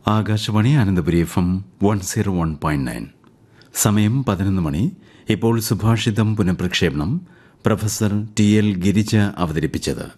Akashvani Ananthapuri F M one zero one point nine സമയം പതിനൊന്ന് മണി ഇപ്പോൾ സുഭാഷിതം പുനഃപ്രക്ഷേപണം പ്രൊഫസർ ടി എൽ ഗിരിജ അവതരിപ്പിച്ചത്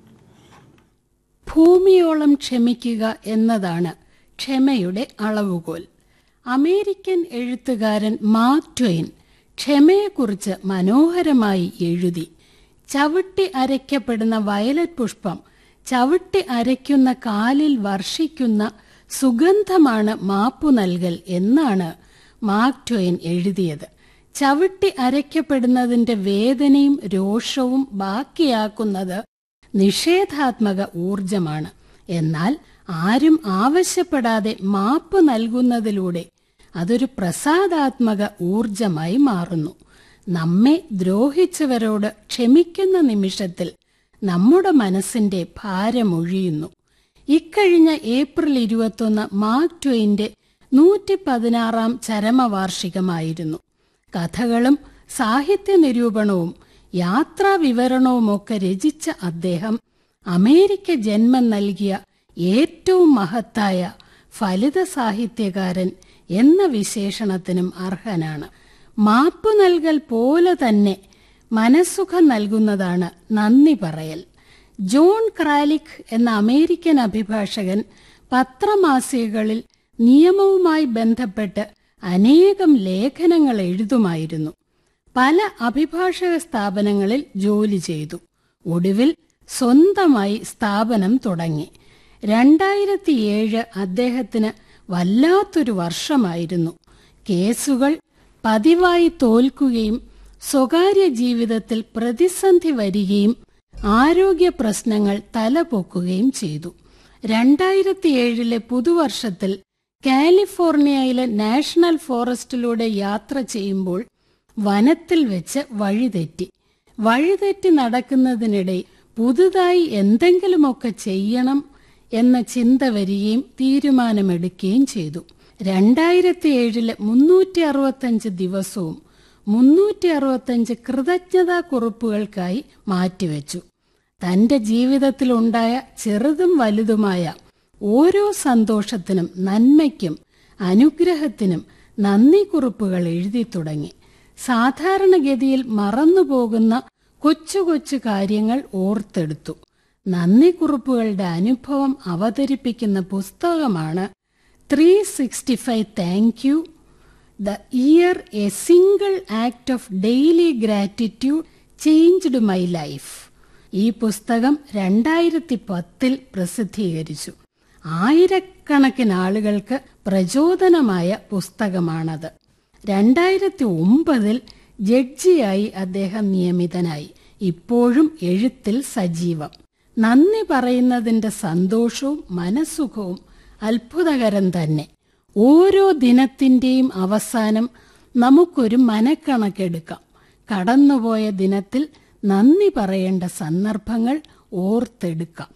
ഭൂമിയോളം ക്ഷമിക്കുക എന്നതാണ് ക്ഷമയുടെ അളവുകോൽ അമേരിക്കൻ എഴുത്തുകാരൻ മാർക്ക് ട്വെയിൻ ക്ഷമയെക്കുറിച്ച് മനോഹരമായി എഴുതി ചവിട്ടി അരയ്ക്കപ്പെടുന്ന വയലറ്റ് പുഷ്പം ചവിട്ടി അരയ്ക്കുന്ന കാലിൽ വർഷിക്കുന്ന സുഗന്ധമാണ് മാപ്പു നൽകൽ എന്നാണ് മാർക്ക് ട്വെയിൻ എഴുതിയത് ചവിട്ടി അരയ്ക്കപ്പെടുന്നതിന്റെ വേദനയും രോഷവും ബാക്കിയാക്കുന്നത് നിഷേധാത്മക ഊർജമാണ് എന്നാൽ ആരും ആവശ്യപ്പെടാതെ മാപ്പ് നൽകുന്നതിലൂടെ അതൊരു പ്രസാദാത്മക ഊർജമായി മാറുന്നു നമ്മെ ദ്രോഹിച്ചവരോട് ക്ഷമിക്കുന്ന നിമിഷത്തിൽ നമ്മുടെ മനസ്സിന്റെ ഭാരമൊഴിയുന്നു ഇക്കഴിഞ്ഞ ഏപ്രിൽ ഇരുപത്തൊന്ന് മാർക്ക് ട്വെയിന്റെ നൂറ്റി പതിനാറാം ചരമവാർഷികമായിരുന്നു കഥകളും സാഹിത്യ നിരൂപണവും യാത്രാ വിവരണവുമൊക്കെ രചിച്ച അദ്ദേഹം അമേരിക്ക ജന്മം നൽകിയ ഏറ്റവും മഹത്തായ ഫലിത സാഹിത്യകാരൻ എന്ന വിശേഷണത്തിനും അർഹനാണ് മാപ്പ് നൽകൽ പോലെ തന്നെ മനസ്സുഖം നൽകുന്നതാണ് നന്ദി പറയൽ ജോൺ ക്രാലിക് എന്ന അമേരിക്കൻ അഭിഭാഷകൻ പത്രമാസികകളിൽ നിയമവുമായി ബന്ധപ്പെട്ട് അനേകം ലേഖനങ്ങൾ എഴുതുമായിരുന്നു പല അഭിഭാഷക സ്ഥാപനങ്ങളിൽ ജോലി ചെയ്തു ഒടുവിൽ സ്വന്തമായി സ്ഥാപനം തുടങ്ങി രണ്ടായിരത്തിയേഴ് അദ്ദേഹത്തിന് വല്ലാത്തൊരു വർഷമായിരുന്നു കേസുകൾ പതിവായി തോൽക്കുകയും സ്വകാര്യ ജീവിതത്തിൽ പ്രതിസന്ധി വരികയും ആരോഗ്യ പ്രശ്നങ്ങൾ തലപൊക്കുകയും ചെയ്തു രണ്ടായിരത്തിയേഴിലെ പുതുവർഷത്തിൽ കാലിഫോർണിയയിലെ നാഷണൽ ഫോറസ്റ്റിലൂടെ യാത്ര ചെയ്യുമ്പോൾ വനത്തിൽ വെച്ച് വഴിതെറ്റി വഴിതെറ്റി നടക്കുന്നതിനിടെ പുതുതായി എന്തെങ്കിലുമൊക്കെ ചെയ്യണം എന്ന ചിന്ത വരികയും തീരുമാനമെടുക്കുകയും ചെയ്തു രണ്ടായിരത്തി ഏഴിലെ മുന്നൂറ്റി അറുപത്തഞ്ച് ദിവസവും മുന്നൂറ്റി അറുപത്തഞ്ച് കൃതജ്ഞതാ കുറിപ്പുകൾക്കായി മാറ്റിവെച്ചു തന്റെ ജീവിതത്തിലുണ്ടായ ചെറുതും വലുതുമായ ഓരോ സന്തോഷത്തിനും നന്മയ്ക്കും അനുഗ്രഹത്തിനും നന്ദി കുറിപ്പുകൾ എഴുതി തുടങ്ങി സാധാരണഗതിയിൽ മറന്നുപോകുന്ന കൊച്ചു കൊച്ചു കാര്യങ്ങൾ ഓർത്തെടുത്തു നന്ദി കുറിപ്പുകളുടെ അനുഭവം അവതരിപ്പിക്കുന്ന പുസ്തകമാണ് three sixty five thank you the year a single act of daily gratitude changed my life ഈ പുസ്തകം രണ്ടായിരത്തി പത്തിൽ പ്രസിദ്ധീകരിച്ചു ആയിരക്കണക്കിന് ആളുകൾക്ക് പ്രചോദനമായ പുസ്തകമാണത് രണ്ടായിരത്തി ഒമ്പതിൽ ജഡ്ജിയായി അദ്ദേഹം നിയമിതനായി ഇപ്പോഴും എഴുത്തിൽ സജീവം നന്ദി പറയുന്നതിന്റെ സന്തോഷവും മനസ്സുഖവും അത്ഭുതകരം തന്നെ ഓരോ ദിനത്തിന്റെയും അവസാനം നമുക്കൊരു മനക്കണക്കെടുക്കാം കടന്നുപോയ ദിനത്തിൽ നന്ദി പറയേണ്ട സന്ദർഭങ്ങൾ ഓർത്തെടുക്കാം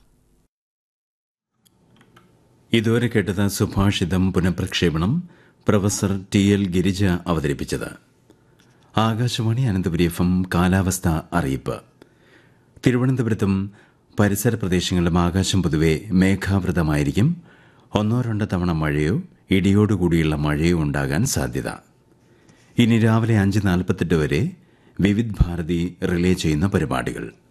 ഇതുവരെ കേട്ടത് സുഭാഷിതം പുനഃപ്രക്ഷേപണം പ്രൊഫസർ ടി എൽ ഗിരിജ അവതരിപ്പിച്ചത് ആകാശവാണി അനന്തപുരി എഫ് എം കാലാവസ്ഥ അറിയിപ്പ് തിരുവനന്തപുരത്തും പരിസര പ്രദേശങ്ങളിലും ആകാശം പൊതുവെ മേഘാവൃതമായിരിക്കും ഒന്നോ രണ്ടോ തവണ മഴയോ ഇടിയോടുകൂടിയുള്ള മഴയോ ഉണ്ടാകാൻ സാധ്യത ഇനി രാവിലെ അഞ്ച് നാൽപ്പത്തെട്ട് വരെ വിവിധ് ഭാരതി റിലേ ചെയ്യുന്ന പരിപാടികൾ